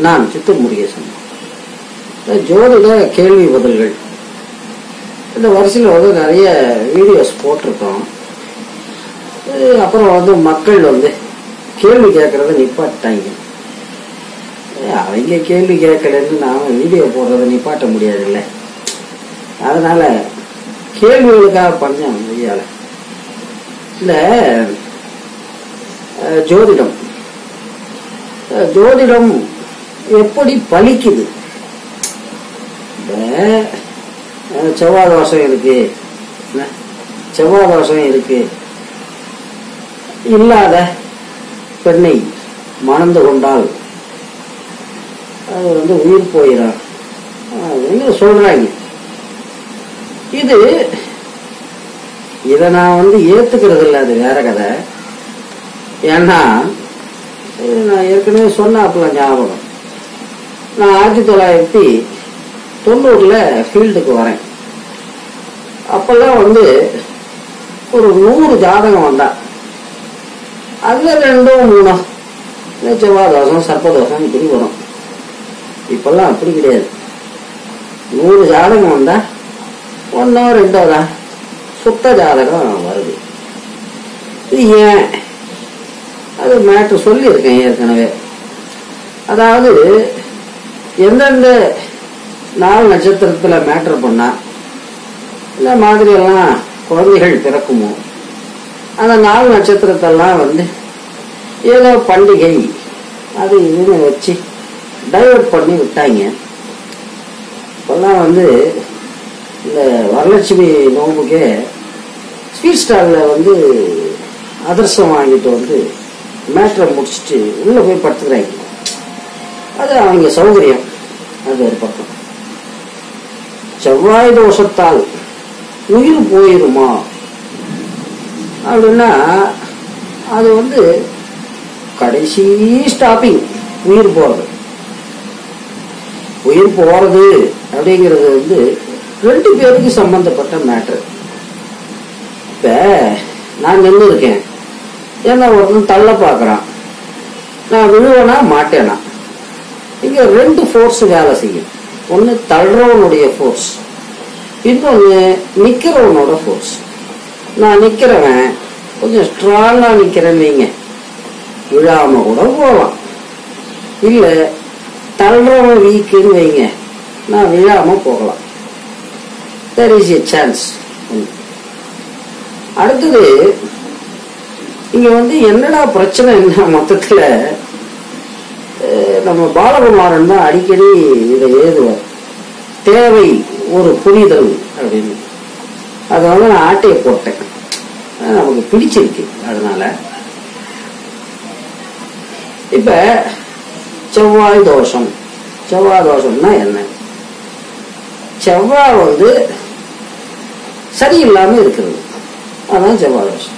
நான் சித்தூர் முருகேசன் இந்த ஜோதிட கேள்வி பதில்கள் இந்த வரிசையில் வந்து நிறைய வீடியோஸ் போட்டிருக்கோம் இது அப்புறம் வந்து மக்கள் வந்து கேள்வி கேட்கறத நிப்பாட்டாங்க அவங்க கேள்வி கேட்கலன்னு நாம வீடியோ போடுறத நிப்பாட்ட முடியாதுல்ல அதனால கேள்விகளுக்காக பண்ணேன் ஐயால இந்த அஹ், ஜோதிடம் அஹ், ஜோதிடம் எப்படி பலிக்குது இந்த அஹ், செவ்வாய் தோஷம் இருக்கு என்ன? செவ்வாய் தோஷம் இருக்கு இல்லாத பெண்ணை மணந்து கொண்டால் அது வந்து உயிர் போயிடும் அப்படின்னு சொல்றாங்க இது இதை நான் வந்து ஏத்துக்கிறது இல்லை அது வேற கதை ஏன்னா இது நான் ஏற்கனவே சொன்னாப்புல ஞாபகம் நான் ஆயிரத்தி தொள்ளாயிரத்தி தொண்ணூறுல ஃபீல்டுக்கு வரேன் அப்பெல்லாம் வந்து ஒரு நூறு ஜாதகம் வந்தா அதுல ரெண்டோ மூணோ இந்த செவ்வாய் தோஷம் சர்ப்பதோஷம் இப்படி வரும் இப்பெல்லாம் அப்படி கிடையாது நூறு ஜாதகம் வந்தா ஒன்னோ ரெண்டோ தான் சுத்த ஜாதகம் வருது இது ஏன் அது மேட்ரு சொல்லியிருக்கேன் ஏற்கனவே அதாவது எந்தெந்த நாள் நட்சத்திரத்துல மேட்ரு பண்ணா இந்த மாதிரி எல்லாம் குழந்தைகள் பிறக்குமோ அந்த நாள் நட்சத்திரத்தெல்லாம் வந்து ஏதோ பண்டிகை அது இதுன்னு வச்சு டைவர்ட் பண்ணி விட்டாங்க இப்பெல்லாம் வந்து இந்த வரலட்சுமி நோம்புக்கே ஸ்வீட் ஸ்டாலில் வந்து அதிரசம் வாங்கிட்டு வந்து மேட்ரை முடிச்சுட்டு உள்ளே போய் படுத்துக்கிறாங்க அது அவங்க சௌகரியம் அது ஒரு பக்கம் செவ்வாய் தோஷத்தால் உயிர் போயிருமா அப்படின்னா அது வந்து கடைசி ஸ்டாப்பிங் உயிர் போறது உயிர் போறது அப்படிங்கிறது வந்து ரெண்டு பேருக்கு சம்பந்தப்பட்ட மேட்ரு இப்ப நான் நின்று இருக்கேன் என்ன ஒருத்தன் தள்ள பார்க்கறான் நான் விழுவனா மாட்டேனா இங்க ரெண்டு ஃபோர்ஸ் வேலை செய்யும் ஒன்னு தள்ளுறவனுடைய ஃபோர்ஸ் இன்னொன்னு நிக்கிறவனோட ஃபோர்ஸ் நான் நிக்கிறவன் கொஞ்சம் ஸ்ட்ராங்கா நிக்கிறேன்னு வைங்க விழாம கூட போகலாம் இல்ல தள்ளுறவன் வீக்குன்னு வைங்க நான் விழாம போகலாம் தெர் இஸ் எ சான்ஸ் அடுத்தது இங்க வந்து என்னடா பிரச்சனை என்ன மொத்தத்துல அஹ், நம்ம பாலகுமாரன் தான் அடிக்கடி இதை எழுதுவார் தேவை ஒரு புரிதல் அப்படின்னு அதை வந்து நான் ஆட்டையை போட்டேன் அது நமக்கு பிடிச்சிருக்கு அதனால இப்ப செவ்வாய் தோஷம் செவ்வாய் தோஷம்னா என்ன செவ்வாய் வந்து சரியில்லாம இருக்கிறது அதான் செவ்வாய் தோஷம்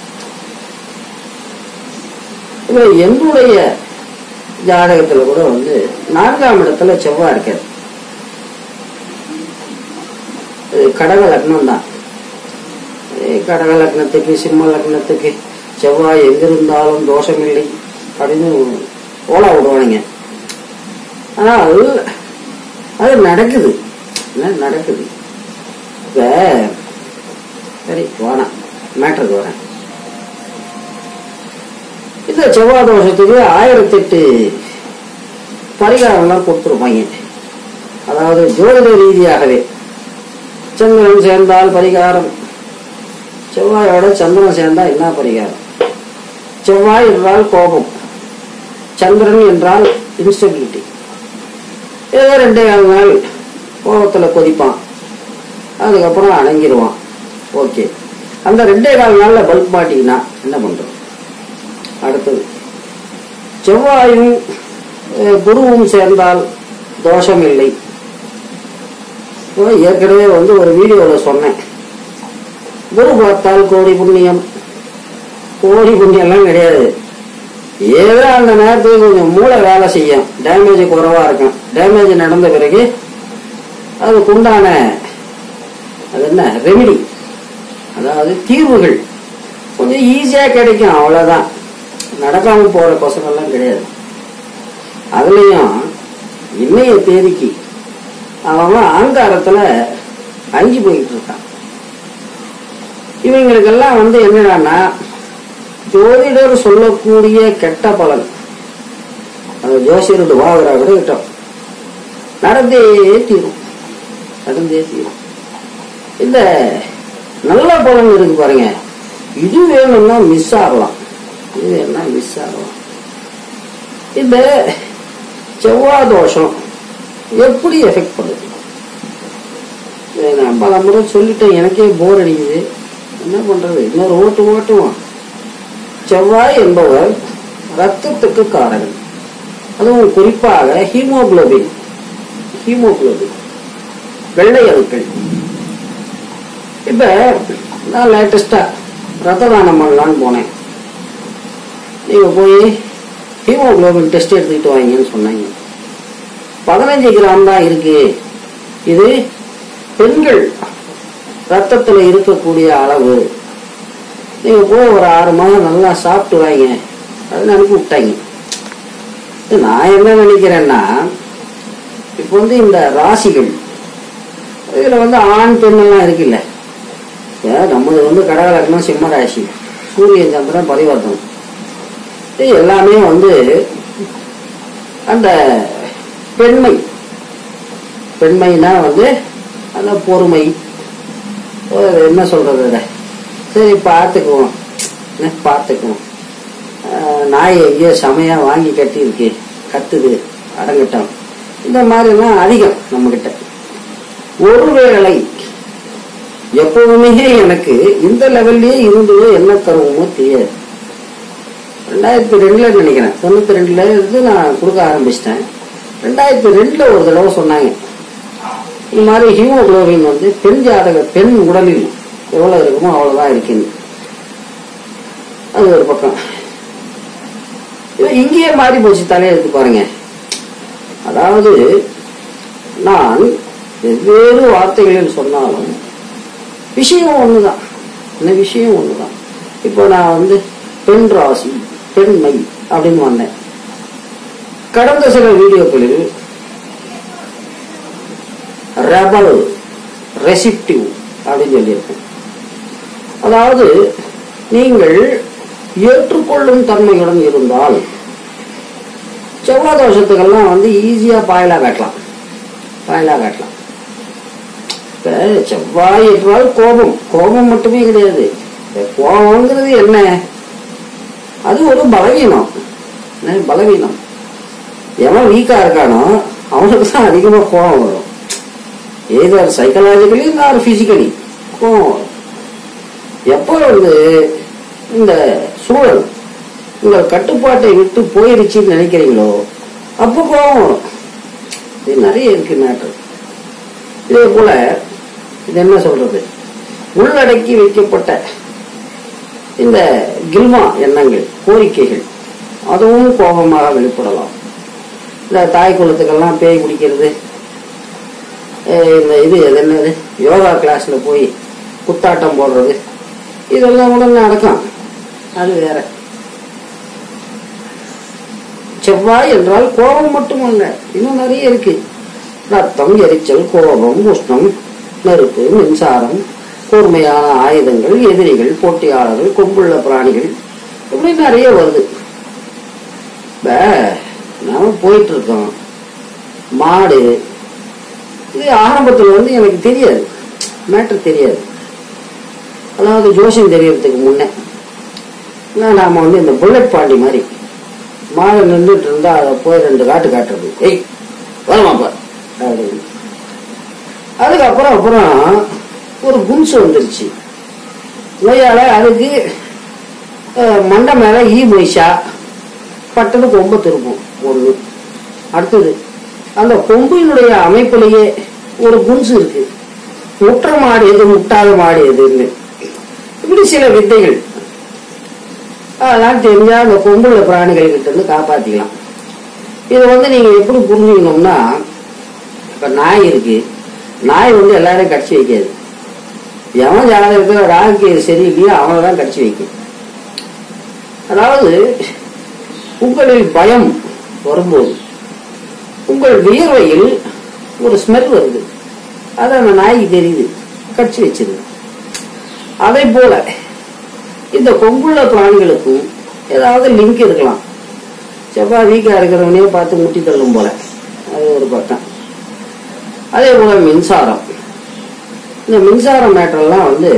இப்ப என்னுடைய ஜாதகத்துல கூட வந்து நான்காம் இடத்துல செவ்வாய் இருக்காது இது கடக லக்னம் தான் இது கடக லக்னத்துக்கு சிம்ம லக்னத்துக்கு செவ்வாய் எங்கிருந்தாலும் தோஷமில்லை அப்படின்னு ஓலா விடுவானுங்க ஆனால் அது நடக்குது என்ன நடக்குது இப்ப சரி வேணாம் மேட்டருக்கு வரேன் இந்த செவ்வாய் தோஷத்துக்கு ஆயிரத்தி எட்டு பரிகாரம்லாம் கொடுத்துருப்பாங்க அதாவது ஜோதிட ரீதியாகவே சந்திரன் சேர்ந்தால் பரிகாரம் செவ்வாயோட சந்திரன் சேர்ந்தா என்ன பரிகாரம் செவ்வாய் என்றால் கோபம் சந்திரன் என்றால் இன்ஸ்டபிலிட்டி ஏதோ ரெண்டே கால் நாள் கோபத்துல கொதிப்பான் அதுக்கப்புறம் அடங்கிடுவான் ஓகே அந்த ரெண்டே கால் நாள்ல பல்ப் மாட்டிக்கினா என்ன பண்றோம் அடுத்தது செவ்வாயும் அஹ், குருவும் சேர்ந்தால் தோஷம் இல்லை இப்போ ஏற்கனவே வந்து ஒரு வீடியோவில் சொன்னேன் குரு பார்த்தால் கோடி புண்ணியம் கோடி புண்ணியம்லாம் கிடையாது ஏதோ அந்த நேரத்துக்கு கொஞ்சம் மூளை வேலை செய்யும் டேமேஜ் குறைவா இருக்கும் டேமேஜ் நடந்த பிறகு அதுக்குண்டான அது என்ன ரெமிடி அதாவது தீர்வுகள் கொஞ்சம் ஈஸியா கிடைக்கும் அவ்வளவுதான் நடக்காம போற பசங்கள்லாம் கிடையாது அதுலயும் இன்னைய தேதிக்கு அவன் ஆங்காரத்துல அஞ்சு போயிட்டு இருக்கான் இவங்களுக்கெல்லாம் வந்து என்னடான்னா ஜோதிடர் சொல்லக்கூடிய கெட்ட பலன் அந்த ஜோசியரோட வாகுறா கூட கிட்டோம் நடந்தே தீரும் நடந்தே தீரும் இந்த நல்ல பலன் இருக்கு பாருங்க இது வேணும்னா மிஸ் ஆகலாம் இது வேணும்னா மிஸ் ஆகலாம் இந்த செவ்வாய் தோஷம் எப்படி எஃபெக்ட் பண்ணுது இதை நான் பல முறை சொல்லிட்டேன் எனக்கே போர் அடிக்குது என்ன பண்றது இன்னொரு ஓட்டு ஓட்டுவான் செவ்வாய் என்பவர் ரத்தத்துக்கு காரகன் அதுவும் குறிப்பாக ஹீமோகுளோபின் ஹீமோகுளோபின் வெள்ளை அணுக்கள் இப்ப நான் லேட்டஸ்டா ரத்த தானம் பண்ணலான்னு போனேன் நீங்க போய் ஹீமோகுளோபின் டெஸ்ட் எடுத்துக்கிட்டு வாங்கன்னு சொன்னாங்க பதினஞ்சு கிராம் தான் இருக்கு இது பெண்கள் ரத்தத்துல இருக்கக்கூடிய அளவு நீங்க போய் ஒரு ஆறு மாதம் நல்லா சாப்பிட்டு வாங்க அப்படின்னு அனுப்பி விட்டாங்க நான் என்ன நினைக்கிறேன்னா இப்போ வந்து இந்த ராசிகள் இதுல வந்து ஆண் பெண் எல்லாம் இருக்குல்ல ஏன் நம்மது வந்து கடகலக்கணம் சிம்ம ராசி சூரியன் சந்திரன் பரிவர்த்தனம் இது எல்லாமே வந்து அந்த பெண்மை பெண்மைனா வந்து அந்த பொறுமை ஒரு என்ன சொல்றது அதை சரி பார்த்துக்குவோம் என்ன பார்த்துக்குவோம் ஆஹ் நாய் எங்கேயோ செமையா வாங்கி கட்டியிருக்கு கத்துது அடங்கட்டும் இந்த மாதிரிலாம் அதிகம் நம்மகிட்ட ஒருவேளை எப்பவுமே எனக்கு இந்த லெவல்லயே இருந்ததோ என்ன தருவோமோ தெரியாது ரெண்டாயிரத்தி ரெண்டுல நினைக்கிறேன் தொண்ணூத்தி ரெண்டுல இருந்து நான் கொடுக்க ஆரம்பிச்சிட்டேன் ரெண்டாயிரத்தி ரெண்டுல ஒரு தடவை சொன்னாங்க இந்த மாதிரி ஹீமோகுளோபின் வந்து பெண் ஜாதக பெண் உடலில் எவ்வளவு இருக்குமோ அவ்வளவுதான் இருக்குன்னு அது ஒரு பக்கம் இது இங்கேயே மாறி போச்சு தலையெழுத்து பாருங்க அதாவது நான் வெவ்வேறு வார்த்தைகளில் சொன்னாலும் விஷயம் ஒண்ணுதான் இந்த விஷயம் ஒண்ணுதான் இப்போ நான் வந்து பெண் ராசி பெண்மை அப்படின்னு வந்தேன் கடந்த சில வீடியோக்களில் ரெபல் ரெசிப்டிவ் அப்படின்னு சொல்லியிருக்கேன் அதாவது நீங்கள் ஏற்றுக்கொள்ளும் தன்மையுடன் இருந்தால் செவ்வாய் தோஷத்துக்கெல்லாம் வந்து ஈஸியா பாயலா காட்டலாம் பாயலா காட்டலாம் இப்ப செவ்வாய் என்றால் கோபம் கோபம் மட்டுமே கிடையாது இந்த கோபம்ங்கிறது என்ன அது ஒரு பலவீனம் என்ன பலவீனம் எவன் வீக்கா இருக்கானோ அவனுக்கு தான் அதிகமா கோபம் வரும் ஏதர் சைக்கலாஜிக்கலி ஆர் பிசிக்கலி கோபம் வரும் எப்போ வந்து இந்த சூழல் உங்கள் கட்டுப்பாட்டை விட்டு போயிருச்சுன்னு நினைக்கிறீங்களோ அப்போ கோபம் வரும் இது நிறைய இருக்கு மேட்டர் இதே போல இது என்ன சொல்றது உள்ளடக்கி வைக்கப்பட்ட இந்த கில்மா எண்ணங்கள் கோரிக்கைகள் அதுவும் கோபமாக வெளிப்படலாம் இந்த தாய் குலத்துக்கெல்லாம் பேய் பிடிக்கிறது அஹ் இந்த இது அது என்னது யோகா கிளாஸ்ல போய் குத்தாட்டம் போடுறது இதெல்லாம் கூட நடக்கும் அது வேற செவ்வாய் என்றால் கோபம் மட்டுமல்ல இன்னும் நிறைய இருக்கு ரத்தம் எரிச்சல் கோபம் உஷ்ணம் நெருப்பு மின்சாரம் கூர்மையான ஆயுதங்கள் எதிரிகள் போட்டியாளர்கள் கொம்புள்ள பிராணிகள் இப்படி நிறைய வருது இப்ப நாம போயிட்டு இருக்கோம் மாடு இது ஆரம்பத்தில் வந்து எனக்கு தெரியாது மேட்டர் தெரியாது அதாவது ஜோசியம் தெரியறதுக்கு முன்னே நான் நாம வந்து இந்த புல்லட் பாண்டி மாதிரி மாடு நின்றுட்டு இருந்தா அதை போய் ரெண்டு காட்டு காட்டுறது ஏய் வரமாப்பா அப்படின்னு அதுக்கப்புறம் அப்புறம் ஒரு கும்சு வந்துருச்சு நோயால அதுக்கு அஹ், மண்டை மேல ஈ மொய்ஷா பட்டது கொம்பு திருப்பும் ஒண்ணு அடுத்தது அந்த கொம்பினுடைய அமைப்பிலேயே ஒரு குன்சு இருக்கு முற்ற மாடு எது முட்டாத மாடு எதுன்னு இப்படி சில வித்தைகள் அதெல்லாம் தெரிஞ்சா அந்த கொம்புள்ள பிராணிகள் கிட்ட இருந்து காப்பாத்திக்கலாம் இதை வந்து நீங்க எப்படி புரிஞ்சுக்கணும்னா இப்ப நாய் இருக்கு நாய் வந்து எல்லாரையும் கடிச்சு வைக்காது எவன் ஜாதகத்துல ராகுக்கு சரியில்லையோ அவனை தான் கடிச்சு வைக்கும் அதாவது உங்களில் பயம் வரும்போது உங்கள் வியர்வையில் ஒரு ஸ்மெல் வருது அது அந்த நாய்க்கு தெரியுது கடிச்சு வச்சிருது அதே போல இந்த கொங்குள்ள பிராணிகளுக்கும் ஏதாவது லிங்க் இருக்கலாம் செவ்வாய் வீக்கா இருக்கிறவனே பார்த்து முட்டி தள்ளும் போல அது ஒரு பக்கம் அதே போல மின்சாரம் இந்த மின்சார மேட்டர்லாம் வந்து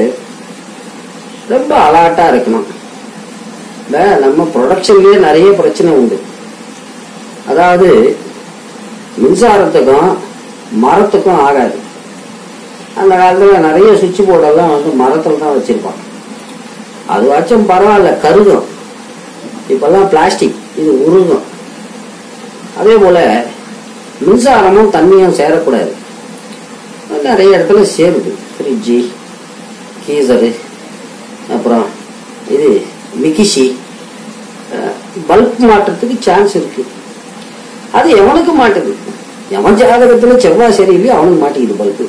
ரொம்ப அலாட்டா இருக்கணும் இந்த நம்ம ப்ரொடக்ஷன்லயே நிறைய பிரச்சனை உண்டு அதாவது மின்சாரத்துக்கும் மரத்துக்கும் ஆகாது அந்த காலத்துல நிறைய சுவிட்ச் போர்டெல்லாம் வந்து மரத்துல தான் வச்சிருப்பான் அதுவாச்சும் பரவாயில்ல கருகும் இப்பெல்லாம் பிளாஸ்டிக் இது உருகும் அதே போல மின்சாரமும் தண்ணியும் சேரக்கூடாது நிறைய இடத்துல சேருது ஃப்ரிட்ஜு கீசரு அப்புறம் இது மிகிசி பல்ப் மாற்றத்துக்கு சான்ஸ் இருக்கு அது எவனுக்கு மாட்டுது எவன் ஜாதகத்துல செவ்வாய் சரியில்லையோ அவனுக்கு மாட்டிக்குது பல்பு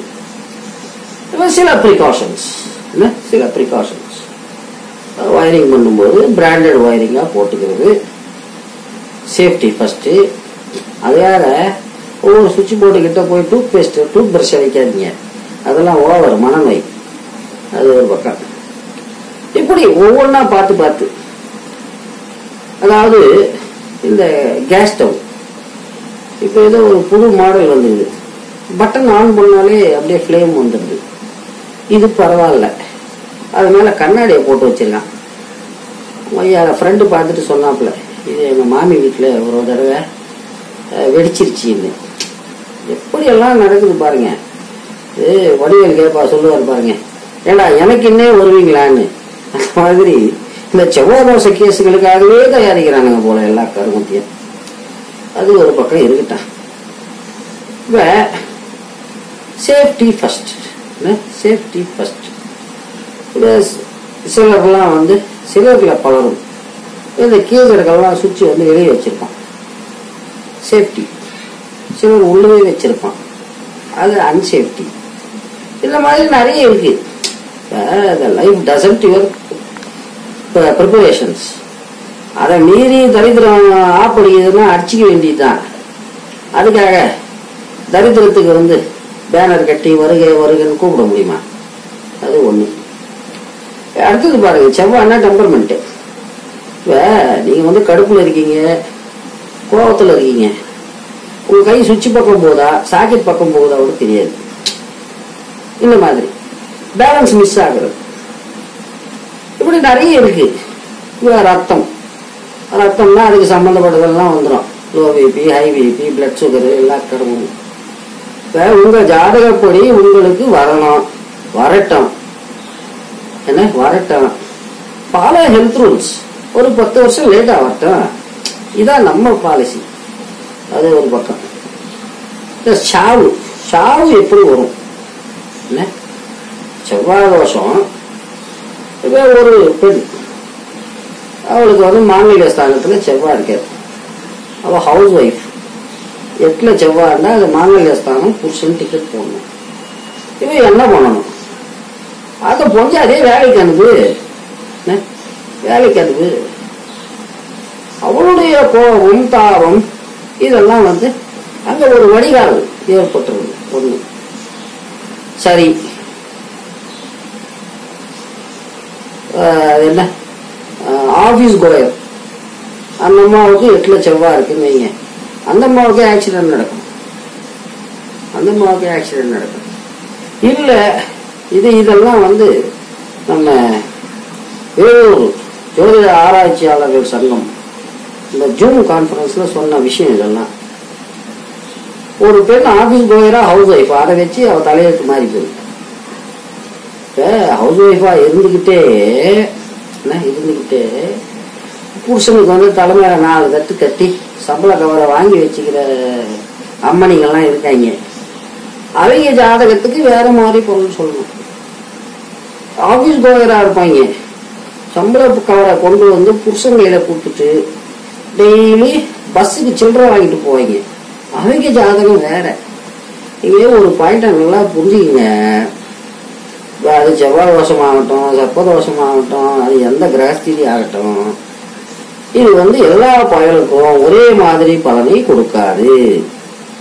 சில ப்ரிகாஷன்ஸ் என்ன சில ப்ரிகாஷன்ஸ் வயரிங் பண்ணும்போது பிராண்டட் வயரிங்காக போட்டுக்கிறது சேஃப்டி ஃபஸ்ட்டு அது வேற ஒவ்வொரு சுவிட்ச் போர்டு கிட்ட போய் டூத் பேஸ்ட் டூத் ப்ரஷ் வைக்காதீங்க அதெல்லாம் ஓவர் மனநோய் அது ஒரு பக்கம் இப்படி ஒவ்வொன்றா பார்த்து பார்த்து அதாவது இந்த கேஸ் ஸ்டவ் இப்போ ஏதோ ஒரு புது மாடல் வந்துடுது பட்டன் ஆன் பண்ணாலே அப்படியே ஃப்ளேம் வந்துடுது இது பரவாயில்ல அது மேலே கண்ணாடியை போட்டு வச்சிருக்கான் ஐயா ஃப்ரெண்டு பார்த்துட்டு சொன்னாப்புல இது எங்கள் மாமி வீட்டில் ஒரு தடவை அஹ், வெடிச்சிருச்சுன்னு எப்படியெல்லாம் நடக்குது பாருங்க இது வடிவேல் கேப்பா சொல்லுவார் பாருங்க ஏண்டா எனக்கு இன்னே வருவீங்களான்னு அந்த மாதிரி இந்த செவ்வாய் தோசை கேஸுகளுக்காகவே தயாரிக்கிறானுங்க போல எல்லா கருமத்தையும் அது ஒரு பக்கம் இருக்கட்டும் இப்ப சேஃப்டி ஃபர்ஸ்ட் சேஃப்டி ஃபர்ஸ்ட் இப்போ சிலர்லாம் வந்து சிலர்ல பலரும் இந்த கீழர்கள்லாம் சுவிட்ச் வந்து வெளியே வச்சிருப்பான் சேஃப்டி சிலர் உள்ளவே வச்சிருப்பான் அது அன்சேஃப்டி இந்த மாதிரி நிறைய இருக்கு லைஃப் டசன்ட் யுவர் ப்ரிப்பரேஷன்ஸ் அதை மீறி தரித்திரம் ஆப் அடிக்குதுன்னா அடிச்சிக்க வேண்டியதுதான் அதுக்காக தரித்திரத்துக்கு வந்து பேனர் கட்டி வருகை வருகைன்னு கூப்பிட முடியுமா அது ஒண்ணு அடுத்தது பாருங்க செவ்வாய்னா டெம்பர்மெண்ட்டு இப்போ நீங்கள் வந்து கடுப்பில் இருக்கீங்க கோபத்தில் இருக்கீங்க உங்கள் கை சுவிட்ச் பக்கம் போதா சாக்கெட் பக்கம் போகுதா கூட தெரியாது இந்த மாதிரி பேலன்ஸ் மிஸ் ஆகுறது இப்படி நிறைய இருக்கு இப்போ ரத்தம் ரத்தம்னா அதுக்கு சம்மந்தப்பட்டதெல்லாம் வந்துடும் low BP high BP blood sugar எல்லா கடமும் இப்போ உங்கள் ஜாதகப்படி உங்களுக்கு வரணும் வரட்டும் என்ன வரட்டும் ஃபாலோ ஹெல்த் ரூல்ஸ் ஒரு பத்து வருஷம் லேட்டாக வரட்டும் இதான் நம்ம பாலிசி அது ஒரு பக்கம் இந்த சாவு சாவு எப்படி வரும் என்ன செவ்வாய் தோஷம் இப்போ ஒரு பெண் அவளுக்கு வந்து மாங்கல்ய ஸ்தானத்தில் செவ்வாய் இருக்காது அவள் ஹவுஸ் ஒய்ஃப் எட்டில் செவ்வாய் இருந்தால் அது மாங்கல்ய ஸ்தானம் புருஷன் டிக்கெட் போடணும் இவன் என்ன பண்ணணும் அதை பொஞ்சு அதே வேலைக்கு அனுப்பு என்ன? வேலைக்கு அனுப்பு அவளுடைய கோபம் தாபம் இதெல்லாம் வந்து அங்க ஒரு வடிகால் ஏற்பட்டுருது ஒண்ணு சரி ஆஹ் அது என்ன ஆபீஸ் கோயர் அந்த அம்மாவுக்கு எட்டுல செவ்வாய் இருக்குன்னு வைங்க அந்த அம்மாவுக்கு ஆக்சிடென்ட் நடக்கும் அந்த அம்மாவுக்கு ஆக்சிடென்ட் நடக்கும் இல்ல இது இதெல்லாம் வந்து நம்ம வேலூர் ஜோதிட ஆராய்ச்சியாளர்கள் சங்கம் இந்த ஜூம் கான்ஃபரன்ஸ்ல சொன்ன விஷயம் இதெல்லாம் ஒரு பெண் ஆபீஸ் கோயரா ஹவுஸ் ஒய்ஃப் அதை வச்சு அவ தலையெழுத்து மாறி போயிருக்கு இப்போ ஹவுஸ் ஒய்ஃபா இருந்துக்கிட்டே என்ன இருந்துக்கிட்டே புருஷனுக்கு வந்து தலைமையில நாலு தட்டு கட்டி சம்பள கவரை வாங்கி வச்சுக்கிற அம்மனிகள்லாம் இருக்காங்க அவங்க ஜாதகத்துக்கு வேற மாதிரி பொருள் சொல்லணும் ஆபீஸ் கோயரா இருப்பாங்க சம்பள கவரை கொண்டு வந்து புருஷன் கையில கொடுத்துட்டு டெய்லி பஸ்ஸுக்கு சில்லறை வாங்கிட்டு போவாங்க அவங்க ஜாதகம் வேற நீங்களே ஒரு பாயிண்ட நல்லா புரிஞ்சுக்கங்க இப்ப அது செவ்வாய் தோஷமாகட்டும் செப்ப தோஷமாகட்டும் அது எந்த கிரகஸ்திதி ஆகட்டும் இது வந்து எல்லா பயலுக்கும் ஒரே மாதிரி பலனை கொடுக்காது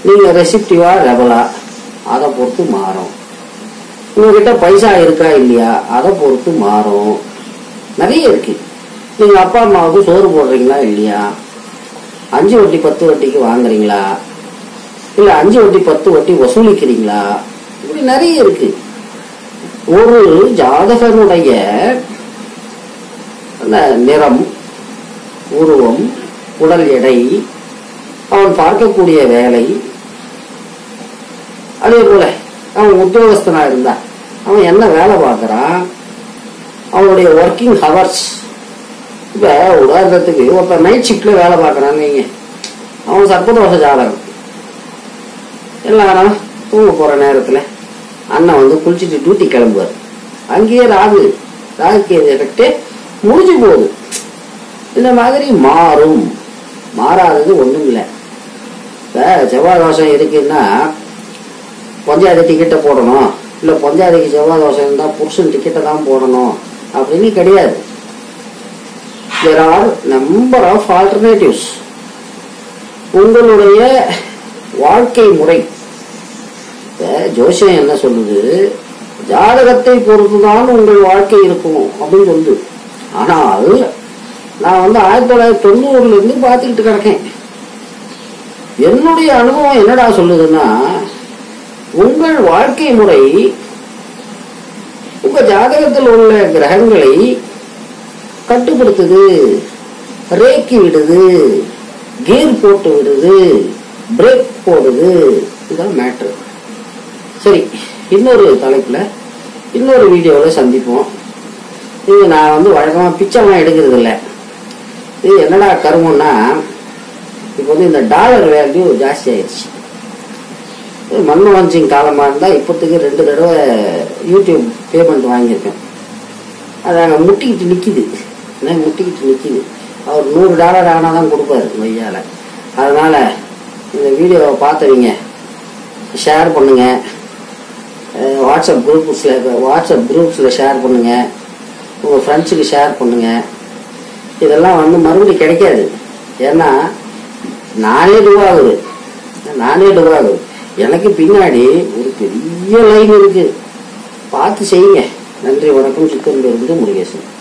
நீங்க ரெசிப்டிவா ரெபலா அதை பொறுத்து மாறும் உங்ககிட்ட பைசா இருக்கா இல்லையா அதை பொறுத்து மாறும் நிறைய இருக்கு நீங்க அப்பா அம்மாவுக்கு சோறு போடுறீங்களா இல்லையா அஞ்சு வட்டி பத்து வட்டிக்கு வாங்குறீங்களா இல்ல அஞ்சு வட்டி பத்து வட்டி வசூலிக்கிறீங்களா இப்படி நிறைய இருக்கு ஒரு ஜாதகனுடைய அந்த நிறம் உருவம் உடல் எடை அவன் பார்க்கக்கூடிய வேலை அதே போல அவன் உத்தியோகஸ்தனா இருந்தா அவன் என்ன வேலை பார்க்கறான் அவனுடைய ஒர்க்கிங் ஹவர்ஸ் இப்ப உதாரணத்துக்கு ஒருத்தன் நைட் ஷிஃப்ட்ல வேலை பார்க்கறான்னு வைங்க அவன் சர்ப்பதோஷ ஜாதகம் எல்லாரும் தூங்க போற நேரத்துல அண்ணன் வந்து குளிச்சுட்டு டியூட்டி கிளம்புவார் அங்கேயே ராகு ராகுக்கு எஃபெக்டே முடிஞ்சு போகுது இந்த மாதிரி மாறும் மாறாதது ஒண்ணும் இல்லை இப்ப செவ்வாய் தோஷம் இருக்குன்னா பஞ்சாயத்து டிக்கெட்டை போடணும் இல்லை பஞ்சாயத்துக்கு செவ்வாய் தோஷம் இருந்தால் புருஷன் டிக்கெட்டை தான் போடணும் அப்படின்னு கிடையாது there are number of alternatives உங்களுடைய வாழ்க்கை முறை இப்ப ஜோசியம் என்ன சொல்லுது ஜாதகத்தை பொறுத்துதான் உங்கள் வாழ்க்கை இருக்கும் அப்படின்னு சொல்லுது ஆனால் நான் வந்து ஆயிரத்தி தொள்ளாயிரத்தி தொண்ணூறுல இருந்து பார்த்துக்கிட்டு கிடக்கேன் என்னுடைய அனுபவம் என்னடா சொல்லுதுன்னா உங்கள் வாழ்க்கை முறை உங்க ஜாதகத்தில் உள்ள கிரகங்களை கட்டுப்படுத்துது ரேக்கி விடுது கீர் போட்டு விடுது பிரேக் போடுது இதுதான் மேட்ரு சரி இன்னொரு தலைப்புல இன்னொரு வீடியோவில் சந்திப்போம் இது நான் வந்து வழக்கமாக பிச்சைலாம் எடுக்கிறது இல்லை இது என்னடா கருமம்னா இப்போ வந்து இந்த டாலர் வேல்யூ ஜாஸ்தி ஆயிடுச்சு இது மன்மோகன் சிங் காலமாக இருந்தால் இப்போத்துக்கு ரெண்டு தடவை யூடியூப் பேமெண்ட் வாங்கியிருக்கேன் அது அங்கே முட்டிக்கிட்டு நிற்கிது என்ன முட்டிக்கிட்டு நிற்கிது அவர் நூறு டாலர் ஆனால் தான் கொடுப்பாரு மையால் அதனால் இந்த வீடியோவை பார்த்தவங்க ஷேர் பண்ணுங்க அஹ் வாட்ஸ்அப் குரூப்ஸில் வாட்ஸ்அப் குரூப்ஸில் ஷேர் பண்ணுங்க உங்கள் ஃப்ரெண்ட்ஸுக்கு ஷேர் பண்ணுங்க இதெல்லாம் வந்து மறுபடியும் கிடைக்காது ஏன்னா நானே டுவாகுது நானே டுவாகுது எனக்கு பின்னாடி ஒரு பெரிய லைன் இருக்கு பார்த்து செய்யுங்க நன்றி வணக்கம் சித்தூரிலிருந்து முருகேசன்